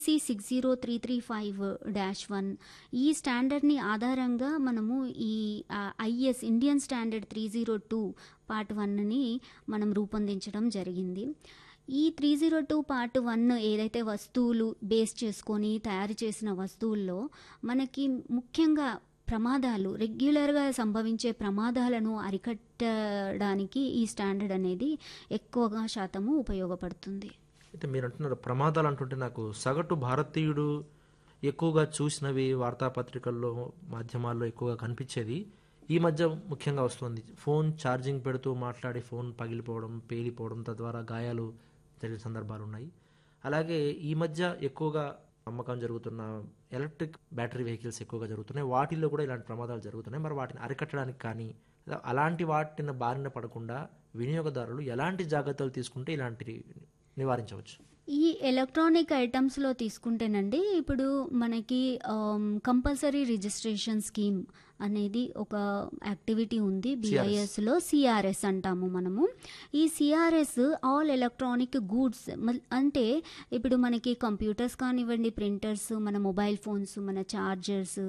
C six zero three three five dash one ఈ స్టాండర్డ్ని ఆధారంగా మనము ఈ IS Indian standard three zero two part వన్ని మనం రూపొందించడం జరిగింది ఈ three zero two part one ఏదైతే వస్తువులు బేస్ చేసుకొని తయారు చేసిన వస్తువుల్లో మనకి ముఖ్యంగా ప్రమాదాలు రెగ్యులర్గా సంభవించే ప్రమాదాలను అరికట్టడానికి ఈ స్టాండర్డ్ అనేది ఎక్కువగా శాతము ఉపయోగపడుతుంది అయితే మీరు అంటున్నారు ప్రమాదాలు అంటుంటే నాకు సగటు భారతీయుడు ఎక్కువగా చూసినవి వార్తాపత్రికల్లో మాధ్యమాల్లో ఎక్కువగా కనిపించేది ఈ మధ్య ముఖ్యంగా వస్తుంది ఫోన్ ఛార్జింగ్ పెడుతూ మాట్లాడి ఫోన్ పగిలిపోవడం పేలిపోవడం తద్వారా గాయాలు జరిగిన సందర్భాలు ఉన్నాయి అలాగే ఈ మధ్య ఎక్కువగా అమ్మకం జరుగుతున్న ఎలక్ట్రిక్ బ్యాటరీ వెహికల్స్ ఎక్కువగా జరుగుతున్నాయి వాటిల్లో కూడా ఇలాంటి ప్రమాదాలు జరుగుతున్నాయి మరి వాటిని అరికట్టడానికి కానీ లేదా అలాంటి వాటిని బారిన పడకుండా వినియోగదారులు ఎలాంటి జాగ్రత్తలు తీసుకుంటే ఇలాంటి నివారించవచ్చు ఈ ఎలక్ట్రానిక్ ఐటమ్స్లో తీసుకుంటేనండి ఇప్పుడు మనకి కంపల్సరీ రిజిస్ట్రేషన్ స్కీమ్ అనేది ఒక యాక్టివిటీ ఉంది బిఐఎస్లో సిఆర్ఎస్ అంటాము మనము ఈ సిఆర్ఎస్ ఆల్ ఎలక్ట్రానిక్ గూడ్స్ అంటే ఇప్పుడు మనకి కంప్యూటర్స్ కానివ్వండి ప్రింటర్స్ మన మొబైల్ ఫోన్స్ మన చార్జర్స్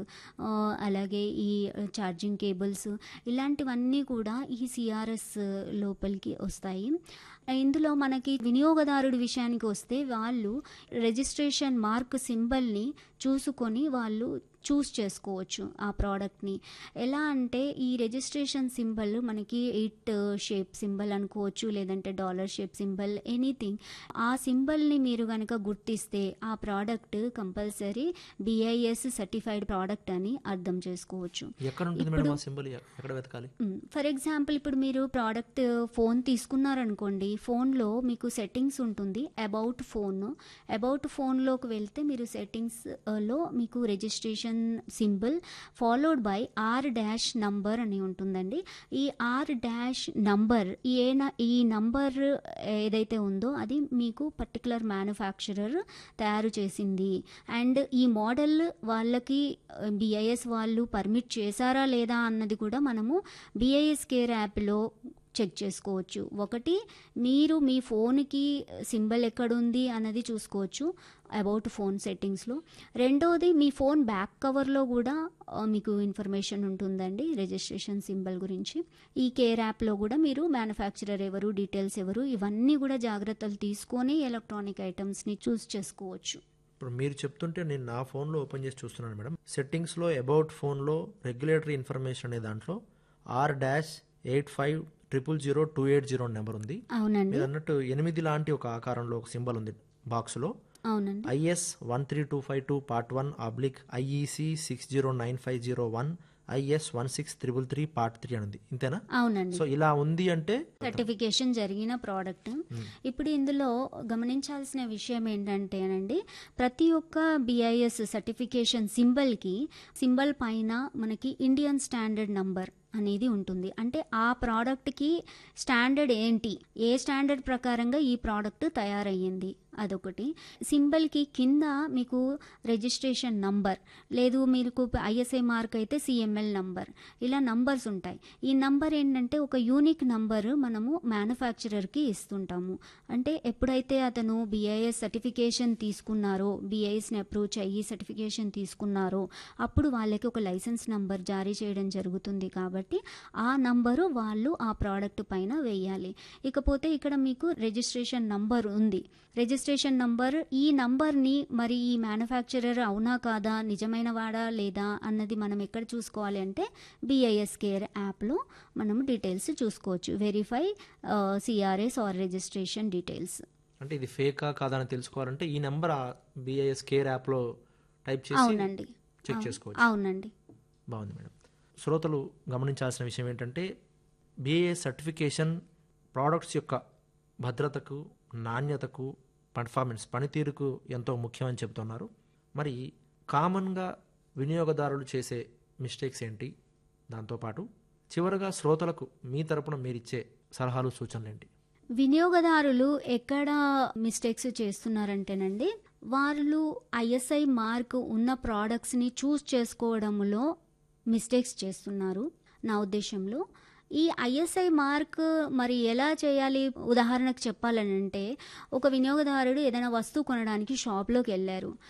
అలాగే ఈ ఛార్జింగ్ కేబుల్స్ ఇలాంటివన్నీ కూడా ఈ సిఆర్ఎస్ లోపలికి వస్తాయి ఇందులో మనకి వినియోగదారుడి విషయానికి వస్తే వాళ్ళు రిజిస్ట్రేషన్ మార్క్ సింబల్ని చూసుకొని వాళ్ళు చూస్ చేసుకోవచ్చు ఆ ప్రోడక్ట్ని ఎలా అంటే ఈ రిజిస్ట్రేషన్ సింబల్ మనకి ఎయిట్ షేప్ సింబల్ అనుకోవచ్చు లేదంటే డాలర్ షేప్ సింబల్ ఎనీథింగ్ ఆ సింబల్ని మీరు కనుక గుర్తిస్తే ఆ product compulsory BIS certified product అని అర్థం చేసుకోవచ్చు ఎక్కడ ఉంటుంది మేడం ఆ సింబల్ ఎక్కడ వెతకాలి ఫర్ ఎగ్జాంపుల్ ఇప్పుడు మీరు ప్రోడక్ట్ ఫోన్ తీసుకున్నారనుకోండి ఫోన్లో మీకు సెట్టింగ్స్ ఉంటుంది అబౌట్ ఫోన్ అబౌట్ ఫోన్లోకి వెళ్తే మీరు సెట్టింగ్స్లో మీకు registration symbol followed by R dash number అని ఉంటుందండి ఈ ఆర్ డాష్ నంబర్ ఏ ఈ నంబర్ ఏదైతే ఉందో అది మీకు పర్టికులర్ మ్యానుఫ్యాక్చరర్ తయారు చేసింది అండ్ ఈ మోడల్ వాళ్ళకి బిఐఎస్ వాళ్ళు పర్మిట్ చేశారా లేదా అన్నది కూడా మనము బిఐఎస్ కేర్ యాప్లో చెక్ చేసుకోవచ్చు ఒకటి మీరు మీ ఫోన్కి సింబల్ ఎక్కడుంది అన్నది చూసుకోవచ్చు అబౌట్ ఫోన్ సెట్టింగ్స్లో రెండోది మీ ఫోన్ బ్యాక్ కవర్లో కూడా మీకు ఇన్ఫర్మేషన్ ఉంటుందండి రిజిస్ట్రేషన్ సింబల్ గురించి ఈ కేర్ యాప్లో కూడా మీరు మ్యానుఫ్యాక్చరర్ ఎవరు డీటెయిల్స్ ఎవరు ఇవన్నీ కూడా జాగ్రత్తలు తీసుకొని ఎలక్ట్రానిక్ ఐటమ్స్ని చూస్ చేసుకోవచ్చు ఇప్పుడు మీరు చెప్తుంటే నేను నా ఫోన్లో ఓపెన్ చేసి చూస్తున్నాను మేడం సెట్టింగ్స్లో అబౌట్ ఫోన్లో రెగ్యులేటరీ ఇన్ఫర్మేషన్ అనే దాంట్లో R dash eight five triple zero two eight zero number ఉంది అవునండి మీరు అన్నట్టు ఎనిమిది లాంటి ఒక ఆకారంలో ఒక సింబల్ ఉంది బాక్స్లో అవునండి IS one three two five two part one oblique IEC six zero nine five zero one IS one six triple three part three అని ఉంది ఇంతేనా అవునండి సో ఇలా ఉంది అంటే సర్టిఫికేషన్ జరిగిన ప్రోడక్ట్ ఇప్పుడు ఇందులో గమనించాల్సిన విషయం ఏంటంటేనండి ప్రతి ఒక్క బిఐఎస్ సర్టిఫికేషన్ సింబల్కి సింబల్ పైన మనకి ఇండియన్ స్టాండర్డ్ నంబర్ అనేది ఉంటుంది అంటే ఆ ప్రోడక్ట్కి స్టాండర్డ్ ఏంటి ఏ స్టాండర్డ్ ప్రకారంగా ఈ ప్రోడక్ట్ తయారయ్యింది అదొకటి సింబల్కి కింద మీకు రిజిస్ట్రేషన్ నంబర్ లేదు మీకు ఐఎస్ఐ మార్క్ అయితే సిఎంఎల్ నంబర్ ఇలా నంబర్స్ ఉంటాయి ఈ నంబర్ ఏంటంటే ఒక యూనిక్ నంబర్ మనము మ్యానుఫ్యాక్చరర్కి ఇస్తుంటాము అంటే ఎప్పుడైతే అతను బిఐఎస్ సర్టిఫికేషన్ తీసుకున్నారో బిఐఎస్ని అప్రోచ్ అయ్యి సర్టిఫికేషన్ తీసుకున్నారో అప్పుడు వాళ్ళకి ఒక లైసెన్స్ నంబర్ జారీ చేయడం జరుగుతుంది కాబట్టి ఆ నంబరు వాళ్ళు ఆ ప్రోడక్ట్ పైన వేయాలి ఇకపోతే ఇక్కడ మీకు రిజిస్ట్రేషన్ నంబర్ ఉంది రిజిస్ట్రేషన్ నంబర్ ఈ నంబర్ని మరి ఈ మ్యానుఫ్యాక్చరర్ అవునా కాదా నిజమైన వాడా లేదా అన్నది మనం ఎక్కడ చూసుకోవాలి అంటే బిఐఎస్ కేర్ యాప్లో మనం డీటెయిల్స్ చూసుకోవచ్చు verify CRS R registration details అంటే ఇది ఫేకా కాదా అని తెలుసుకోవాలంటే ఈ నెంబర్ బిఐఎస్ కేర్ యాప్లో టైప్ చేసి అవునండి చెక్ చేసుకోవచ్చు అవునండి బాగుంది మేడం శ్రోతలు గమనించాల్సిన విషయం ఏంటంటే బిఏ సర్టిఫికేషన్ ప్రోడక్ట్స్ యొక్క భద్రతకు నాణ్యతకు పర్ఫార్మెన్స్ పనితీరుకు ఎంతో ముఖ్యమని చెబుతున్నారు మరి కామన్గా వినియోగదారులు చేసే మిస్టేక్స్ ఏంటి దాంతోపాటు చివరగా శ్రోతలకు మీ తరపున మీరిచ్చే సలహాలు సూచనలు ఏంటి వినియోగదారులు ఎక్కడ మిస్టేక్స్ చేస్తున్నారంటేనండి వాళ్ళు ఐఎస్ఐ మార్క్ ఉన్న ప్రోడక్ట్స్ని చూస్ చేసుకోవడంలో మిస్టేక్స్ చేస్తున్నారు నా ఉద్దేశంలో ఈ ఐఎస్ఐ మార్క్ మరి ఎలా చేయాలి ఉదాహరణకు చెప్పాలనంటే ఒక వినియోగదారుడు ఏదైనా వస్తువు కొనడానికి షాప్లోకి వెళ్ళారు